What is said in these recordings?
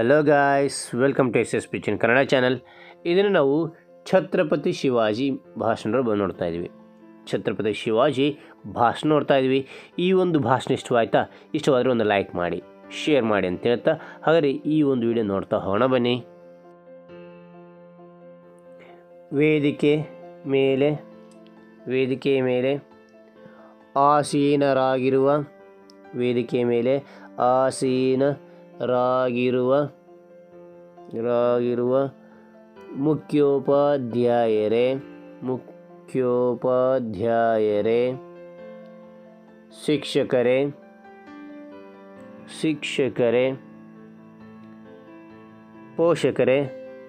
hello guys welcome to S S ಪಿಚನ್ Kannada channel ಇದನ್ನು ನಾವು ಛತ್ರಪತಿ ಶಿವಾಜಿ ಭಾಷಣ ಬಂದು ನೋಡ್ತಾ ಇದ್ದೀವಿ ಛತ್ರಪತಿ ಶಿವಾಜಿ ಭಾಷಣ ನೋಡ್ತಾ ಇದ್ವಿ ಈ ಒಂದು ಭಾಷಣ ಇಷ್ಟವಾಯ್ತಾ ಇಷ್ಟವಾದರೆ ಒಂದು ಲೈಕ್ ಮಾಡಿ ಶೇರ್ ಮಾಡಿ ಅಂತ ಹೇಳ್ತಾ ಹಾಗಾದರೆ ಈ ಒಂದು ವಿಡಿಯೋ ನೋಡ್ತಾ ಹೋಗೋಣ ಬನ್ನಿ ವೇದಿಕೆ ಮೇಲೆ ವೇದಿಕೆಯ ಮೇಲೆ ಆಸೀನರಾಗಿರುವ ವೇದಿಕೆ ಮೇಲೆ ಆಸೀನರಾಗಿರುವ ರಾಗಿರುವ ಮುಖ್ಯೋಪಾಧ್ಯಾಯರೇ ಮುಖ್ಯೋಪಾಧ್ಯಾಯರೇ ಶಿಕ್ಷಕರೇ ಶಿಕ್ಷಕರೇ ಪೋಷಕರೇ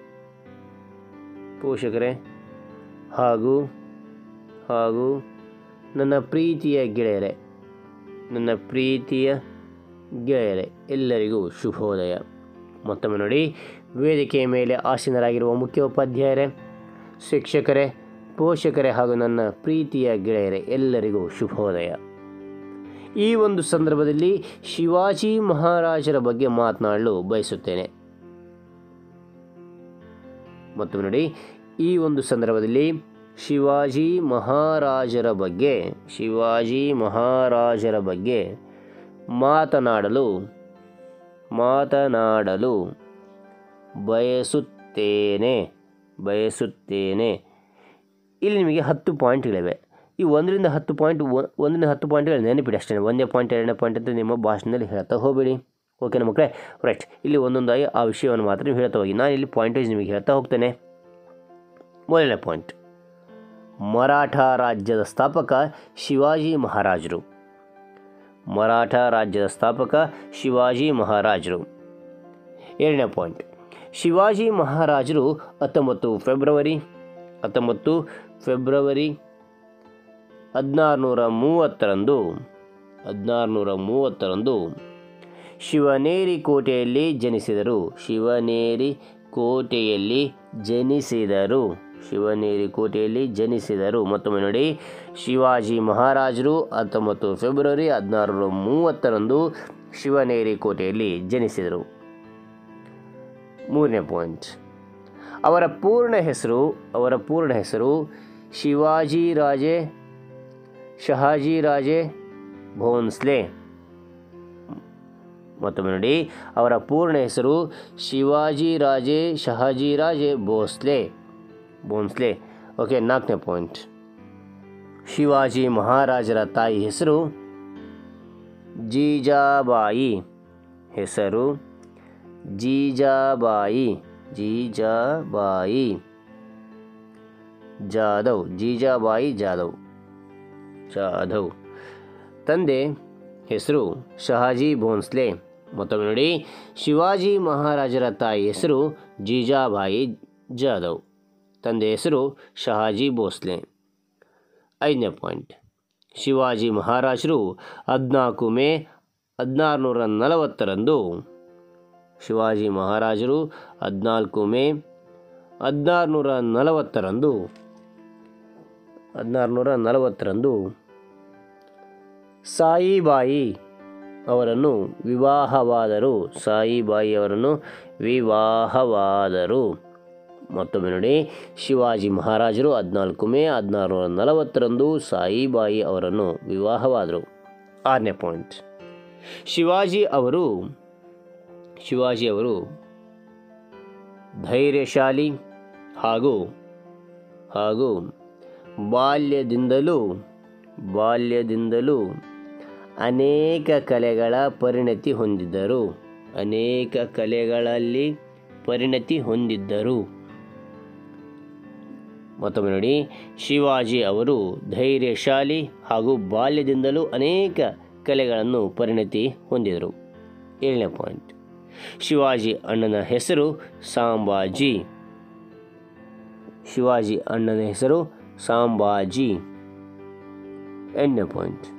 ಪೋಷಕರೇ ಹಾಗೂ ಹಾಗೂ ನನ್ನ ಪ್ರೀತಿಯ ಗೆಳೆಯರೇ ನನ್ನ ಪ್ರೀತಿಯ ಗೆಳೆಯರೇ ಎಲ್ಲರಿಗೂ ಶುಭೋದಯ ಮತ್ತೊಮ್ಮೆ ನೋಡಿ ವೇದಿಕೆಯ ಮೇಲೆ ಆಸೀನರಾಗಿರುವ ಮುಖ್ಯೋಪಾಧ್ಯಾಯರೇ ಶಿಕ್ಷಕರೇ ಪೋಷಕರೇ ಹಾಗೂ ನನ್ನ ಪ್ರೀತಿಯ ಗೆಳೆಯರೇ ಎಲ್ಲರಿಗೂ ಶುಭೋದಯ ಈ ಒಂದು ಸಂದರ್ಭದಲ್ಲಿ ಶಿವಾಜಿ ಮಹಾರಾಜರ ಬಗ್ಗೆ ಮಾತನಾಡಲು ಬಯಸುತ್ತೇನೆ ಮತ್ತು ನೋಡಿ ಈ ಒಂದು ಸಂದರ್ಭದಲ್ಲಿ ಶಿವಾಜಿ ಮಹಾರಾಜರ ಬಗ್ಗೆ ಶಿವಾಜಿ ಮಹಾರಾಜರ ಬಗ್ಗೆ ಮಾತನಾಡಲು ಮಾತನಾಡಲು ಬಯಸುತ್ತೇನೆ ಬಯಸುತ್ತೇನೆ ಇಲ್ಲಿ ನಿಮಗೆ ಹತ್ತು ಪಾಯಿಂಟ್ಗಳಿವೆ ಈ ಒಂದರಿಂದ ಹತ್ತು ಪಾಯಿಂಟ್ ಒಂದರಿಂದ ಹತ್ತು ಪಾಯಿಂಟ್ಗಳು ನೆನಪಿಡಿ ಅಷ್ಟೇ ಒಂದೇ ಪಾಯಿಂಟ್ ಎರಡನೇ ಪಾಯಿಂಟ್ ಅಂತ ನಿಮ್ಮ ಭಾಷಣದಲ್ಲಿ ಹೇಳ್ತಾ ಹೋಗಬೇಡಿ ಓಕೆನಾ ಮಕ್ಕಳೇ ರೈಟ್ ಇಲ್ಲಿ ಒಂದೊಂದಾಗಿ ಆ ವಿಷಯವನ್ನು ಮಾತ್ರ ನೀವು ಹೇಳ್ತಾ ಹೋಗಿ ನಾನು ಇಲ್ಲಿ ಪಾಯಿಂಟ್ ವೈಸ್ ನಿಮಗೆ ಹೇಳ್ತಾ ಹೋಗ್ತೇನೆ ಮೊದಲನೇ ಪಾಯಿಂಟ್ ಮರಾಠ ರಾಜ್ಯದ ಸ್ಥಾಪಕ ಶಿವಾಜಿ ಮಹಾರಾಜರು ಮರಾಠ ರಾಜ್ಯದ ಸ್ಥಾಪಕ ಶಿವಾಜಿ ಮಹಾರಾಜರು ಎರಡನೇ ಪಾಯಿಂಟ್ ಶಿವಾಜಿ ಮಹಾರಾಜರು ಹತ್ತೊಂಬತ್ತು ಫೆಬ್ರವರಿ ಹತ್ತೊಂಬತ್ತು ಫೆಬ್ರವರಿ ಹದಿನಾರುನೂರ ಮೂವತ್ತರಂದು ಹದಿನಾರುನೂರ ಮೂವತ್ತರಂದು ಶಿವನೇರಿ ಕೋಟೆಯಲ್ಲಿ ಜನಿಸಿದರು ಶಿವನೇರಿ ಕೋಟೆಯಲ್ಲಿ ಜನಿಸಿದರು ಶಿವನೇರಿ ಕೋಟೆಯಲ್ಲಿ ಜನಿಸಿದರು ಮತ್ತೊಮ್ಮೆ ನೋಡಿ ಶಿವಾಜಿ ಮಹಾರಾಜರು ಹತ್ತೊಂಬತ್ತು ಫೆಬ್ರವರಿ ಹದಿನಾರುನೂರ ಮೂವತ್ತರಂದು ಶಿವನೇರಿ ಕೋಟೆಯಲ್ಲಿ ಜನಿಸಿದರು ಮೂರನೇ ಪಾಯಿಂಟ್ ಅವರ ಪೂರ್ಣ ಹೆಸರು ಅವರ ಪೂರ್ಣ ಹೆಸರು ಶಿವಾಜಿ ರಾಜೇ ಶಹಾಜಿ ರಾಜೇ ಭೋನ್ಸ್ಲೆ ಮತ್ತೊಮ್ಮೆ ನೋಡಿ ಅವರ ಪೂರ್ಣ ಹೆಸರು ಶಿವಾಜಿ ರಾಜೇ ಶಹಾಜಿ ರಾಜೇ ಭೋಸ್ಲೆ ಭೋನ್ಸ್ಲೆ ಓಕೆ ನಾಲ್ಕನೇ ಪಾಯಿಂಟ್ ಶಿವಾಜಿ ಮಹಾರಾಜರ ತಾಯಿ ಹೆಸರು ಜೀಜಾಬಾಯಿ ಹೆಸರು ಜೀಜಾಬಾಯಿ ಜೀಜಾಬಾಯಿ ಜಾಧವ್ ಜೀಜಾಬಾಯಿ ಜಾಧವ್ ಜಾಧವ್ ತಂದೆ ಹೆಸರು ಶಹಾಜಿ ಭೋನ್ಸ್ಲೆ ಮತ್ತೊಮ್ಮೆ ನೋಡಿ ಶಿವಾಜಿ ಮಹಾರಾಜರ ತಾಯಿ ಹೆಸರು ಜೀಜಾಬಾಯಿ ಜಾಧವ್ ತಂದೆ ಹೆಸರು ಶಹಾಜಿ ಭೋಸ್ಲೆ ಐದನೇ ಪಾಯಿಂಟ್ ಶಿವಾಜಿ ಮಹಾರಾಜರು ಹದಿನಾಲ್ಕು ಮೇ ಹದಿನಾರುನೂರ ನಲವತ್ತರಂದು ಶಿವಾಜಿ ಮಹಾರಾಜರು ಹದಿನಾಲ್ಕು ಮೇ ಹದಿನಾರುನೂರ ನಲವತ್ತರಂದು ಹದಿನಾರುನೂರ ನಲವತ್ತರಂದು ಸಾಯಿಬಾಯಿ ಅವರನ್ನು ವಿವಾಹವಾದರು ಸಾಯಿಬಾಯಿ ಅವರನ್ನು ವಿವಾಹವಾದರು ಮತ್ತೊಮ್ಮೆ ನೋಡಿ ಶಿವಾಜಿ ಮಹಾರಾಜರು ಹದಿನಾಲ್ಕು ಮೇ ಹದಿನಾರುನೂರ ನಲವತ್ತರಂದು ಸಾಯಿಬಾಯಿ ಅವರನ್ನು ವಿವಾಹವಾದರು ಆರನೇ ಪಾಯಿಂಟ್ ಶಿವಾಜಿ ಅವರು ಶಿವಾಜಿ ಅವರು ಧೈರ್ಯಶಾಲಿ ಹಾಗೂ ಹಾಗೂ ಬಾಲ್ಯದಿಂದಲೂ ಬಾಲ್ಯದಿಂದಲೂ ಅನೇಕ ಕಲೆಗಳ ಪರಿಣತಿ ಹೊಂದಿದ್ದರು ಅನೇಕ ಕಲೆಗಳಲ್ಲಿ ಪರಿಣತಿ ಹೊಂದಿದ್ದರು ಮತ್ತೊಮ್ಮೆ ನೋಡಿ ಶಿವಾಜಿ ಅವರು ಧೈರ್ಯಶಾಲಿ ಹಾಗೂ ಬಾಲ್ಯದಿಂದಲೂ ಅನೇಕ ಕಲೆಗಳನ್ನು ಪರಿಣತಿ ಹೊಂದಿದರು ಏಳನೇ ಪಾಯಿಂಟ್ ಶಿವಾಜಿ ಅಣ್ಣನ ಹೆಸರು ಸಾಂಬಾಜಿ ಶಿವಾಜಿ ಅಣ್ಣನ ಹೆಸರು ಸಾಂಬಾಜಿ ಎಂಟನೇ ಪಾಯಿಂಟ್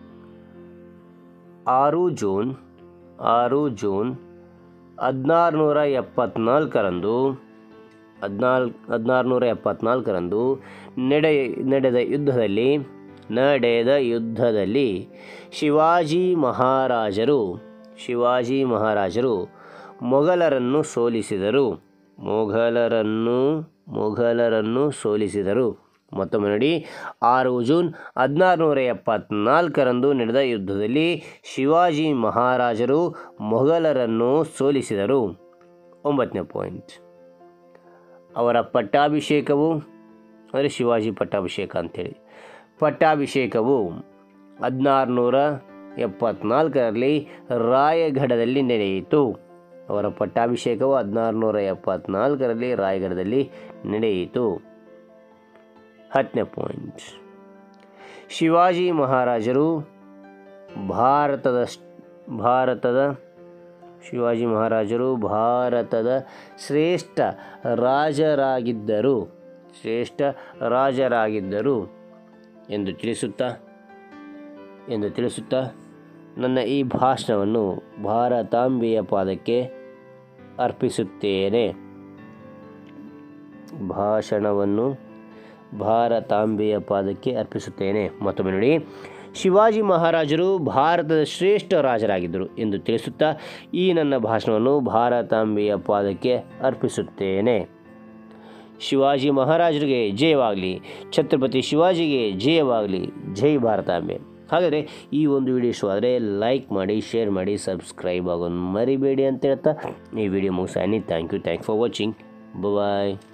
ಆರು ಜೂನ್ ಆರು ಜೂನ್ ಹದಿನಾರುನೂರ ಎಪ್ಪತ್ನಾಲ್ಕರಂದು ಹದಿನಾಲ್ಕು ಹದಿನಾರುನೂರ ಎಪ್ಪತ್ನಾಲ್ಕರಂದು ನಡೆ ನಡೆದ ಯುದ್ಧದಲ್ಲಿ ನಡೆದ ಯುದ್ಧದಲ್ಲಿ ಶಿವಾಜಿ ಮಹಾರಾಜರು ಶಿವಾಜಿ ಮಹಾರಾಜರು ಮೊಘಲರನ್ನು ಸೋಲಿಸಿದರು ಮೊಘಲರನ್ನು ಮೊಘಲರನ್ನು ಸೋಲಿಸಿದರು ಮತ್ತೊಮ್ಮೆ ನೋಡಿ ಆರು ಜೂನ್ ಹದಿನಾರುನೂರ ಎಪ್ಪತ್ನಾಲ್ಕರಂದು ನಡೆದ ಯುದ್ಧದಲ್ಲಿ ಶಿವಾಜಿ ಮಹಾರಾಜರು ಮೊಘಲರನ್ನು ಸೋಲಿಸಿದರು ಒಂಬತ್ತನೇ ಪಾಯಿಂಟ್ ಅವರ ಪಟ್ಟಾಭಿಷೇಕವು ಅಂದರೆ ಶಿವಾಜಿ ಪಟ್ಟಾಭಿಷೇಕ ಅಂಥೇಳಿ ಪಟ್ಟಾಭಿಷೇಕವು ಹದಿನಾರುನೂರ ಎಪ್ಪತ್ನಾಲ್ಕರಲ್ಲಿ ರಾಯಗಢದಲ್ಲಿ ನಡೆಯಿತು ಅವರ ಪಟ್ಟಾಭಿಷೇಕವು ಹದಿನಾರುನೂರ ಎಪ್ಪತ್ನಾಲ್ಕರಲ್ಲಿ ರಾಯಗಢದಲ್ಲಿ ನಡೆಯಿತು ಹತ್ತನೇ ಪಾಯಿಂಟ್ ಶಿವಾಜಿ ಮಹಾರಾಜರು ಭಾರತದ ಭಾರತದ ಶಿವಾಜಿ ಮಹಾರಾಜರು ಭಾರತದ ಶ್ರೇಷ್ಠ ರಾಜರಾಗಿದ್ದರು ಶ್ರೇಷ್ಠ ರಾಜರಾಗಿದ್ದರು ಎಂದು ತಿಳಿಸುತ್ತಾ ಎಂದು ತಿಳಿಸುತ್ತಾ ನನ್ನ ಈ ಭಾಷಣವನ್ನು ಭಾರತಾಂಬೆಯ ಪಾದಕ್ಕೆ ಅರ್ಪಿಸುತ್ತೇನೆ ಭಾಷಣವನ್ನು ಭಾರತಾಂಬೆಯ ಪಾದಕ್ಕೆ ಅರ್ಪಿಸುತ್ತೇನೆ ಮತ್ತೊಮ್ಮೆ ನೋಡಿ ಶಿವಾಜಿ ಮಹಾರಾಜರು ಭಾರತದ ಶ್ರೇಷ್ಠ ರಾಜರಾಗಿದ್ದರು ಎಂದು ತಿಳಿಸುತ್ತಾ ಈ ನನ್ನ ಭಾಷಣವನ್ನು ಭಾರತಾಂಬೆಯ ಪಾದಕ್ಕೆ ಅರ್ಪಿಸುತ್ತೇನೆ ಶಿವಾಜಿ ಮಹಾರಾಜರಿಗೆ ಜಯವಾಗಲಿ ಛತ್ರಪತಿ ಶಿವಾಜಿಗೆ ಜಯವಾಗಲಿ ಜೈ ಭಾರತಾಂಬೆ ಹಾಗಾದರೆ ಈ ಒಂದು ವಿಡಿಯೋ ಇಷ್ಟ ಆದರೆ ಲೈಕ್ ಮಾಡಿ ಶೇರ್ ಮಾಡಿ ಸಬ್ಸ್ಕ್ರೈಬ್ ಆಗೋದು ಮರಿಬೇಡಿ ಅಂತ ಹೇಳ್ತಾ ಈ ವಿಡಿಯೋ ಮುಗಿಸಾನಿ thank you thank for watching bye